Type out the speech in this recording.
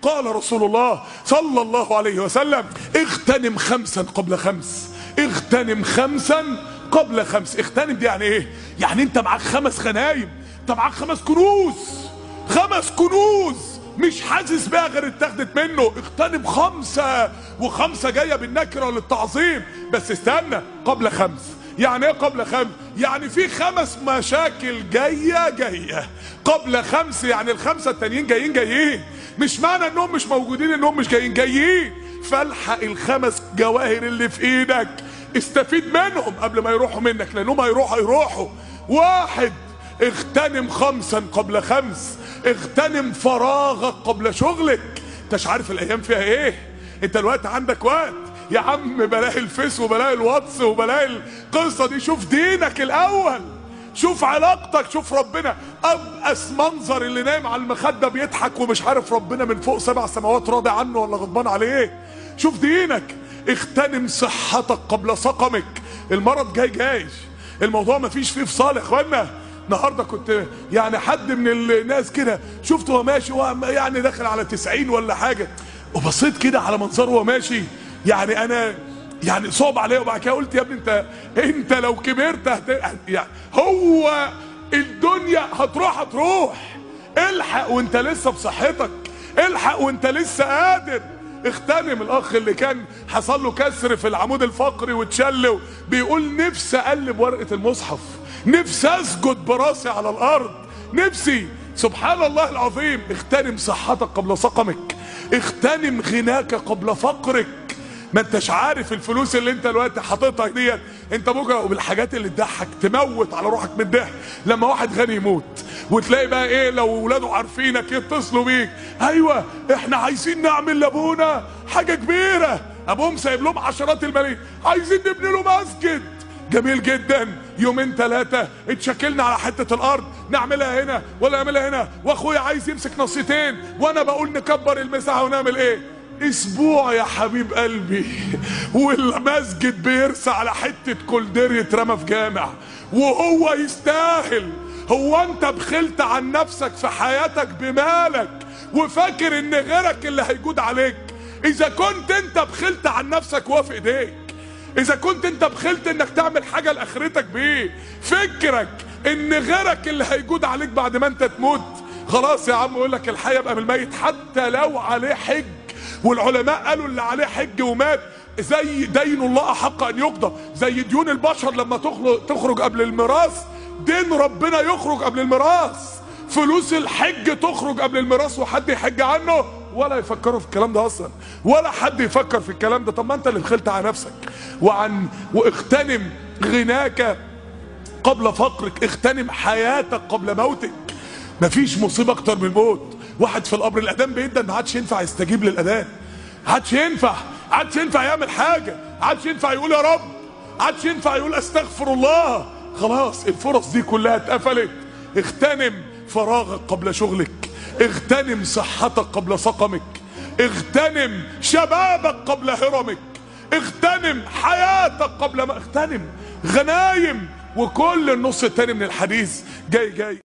قال رسول الله صلى الله عليه وسلم اغتنم خمسا قبل خمس اغتنم خمسا قبل خمس اغتنم دي يعني ايه يعني انت معاك خمس غنايم انت معاك خمس كنوز خمس كنوز مش حاسس بيها غير اتاخدت منه اغتنم خمسة وخمسة جاية بالنكرة للتعظيم بس استنى قبل خمس يعني ايه قبل خمس يعني في خمس مشاكل جاية جاية قبل خمس يعني الخمسة التانيين جايين جايين مش معنى انهم مش موجودين انهم مش جايين جايين فالحق الخمس جواهر اللي في ايدك استفيد منهم قبل ما يروحوا منك لانهم هيروحوا يروحوا واحد اغتنم خمسا قبل خمس اغتنم فراغك قبل شغلك انتش عارف الايام فيها ايه انت الوقت عندك وقت يا عم بلاقي الفيس وبلاقي الواتس وبلاقي القصه دي شوف دينك الاول شوف علاقتك شوف ربنا ابأس منظر اللي نايم على المخده بيضحك ومش عارف ربنا من فوق سبع سماوات راضي عنه ولا غضبان عليه شوف دينك اغتنم صحتك قبل سقمك المرض جاي جاي الموضوع مفيش فيه فصال يا اخوانا النهارده كنت يعني حد من الناس كده شفته وهو ماشي وهو يعني داخل على 90 ولا حاجه وبصيت كده على منظره وهو ماشي يعني انا يعني صعب عليا وبعد كده قلت يا ابني انت انت لو كبرت هت... يعني هو الدنيا هتروح هتروح الحق وانت لسه بصحتك الحق وانت لسه قادر اغتنم الاخ اللي كان حصل له كسر في العمود الفقري واتشل بيقول نفسي اقلب ورقه المصحف نفسي اسجد براسي على الارض نفسي سبحان الله العظيم اغتنم صحتك قبل سقمك اغتنم غناك قبل فقرك ما انتش عارف الفلوس اللي انت دلوقتي حاططها ديت انت بكره وبالحاجات اللي تضحك تموت على روحك من الضحك لما واحد غني يموت وتلاقي بقى ايه لو ولاده عارفينك يتصلوا بيك ايوه احنا عايزين نعمل لابونا حاجه كبيره ابوهم سايب لهم عشرات الملايين عايزين نبني له مسجد جميل جدا يومين ثلاثة اتشكلنا على حتة الأرض نعملها هنا ولا نعملها هنا وأخويا عايز يمسك نصيتين وأنا بقول نكبر المساحة ونعمل إيه اسبوع يا حبيب قلبي والمسجد بيرسى على حتة كولدير يترمى في جامع وهو يستاهل هو انت بخلت عن نفسك في حياتك بمالك وفاكر ان غيرك اللي هيجود عليك اذا كنت انت بخلت عن نفسك وهو في ايديك اذا كنت انت بخلت انك تعمل حاجة لاخرتك بيه فكرك ان غيرك اللي هيجود عليك بعد ما انت تموت خلاص يا عم يقول لك الحي يبقى من الميت حتى لو عليه حج والعلماء قالوا اللي عليه حج ومات زي دين الله احق ان يقضى زي ديون البشر لما تخرج قبل الميراث دين ربنا يخرج قبل الميراث فلوس الحج تخرج قبل الميراث وحد يحج عنه ولا يفكروا في الكلام ده اصلا ولا حد يفكر في الكلام ده طب ما انت اللي بخلت على نفسك وعن واغتنم غناك قبل فقرك اغتنم حياتك قبل موتك مفيش مصيبه اكتر من الموت واحد في القبر الاذان بيدن ما عادش ينفع يستجيب للاذان عادش ينفع عادش ينفع يعمل حاجه عادش ينفع يقول يا رب عادش ينفع يقول استغفر الله خلاص الفرص دي كلها اتقفلت اغتنم فراغك قبل شغلك اغتنم صحتك قبل سقمك اغتنم شبابك قبل هرمك اغتنم حياتك قبل ما اغتنم غنايم وكل النص التاني من الحديث جاي جاي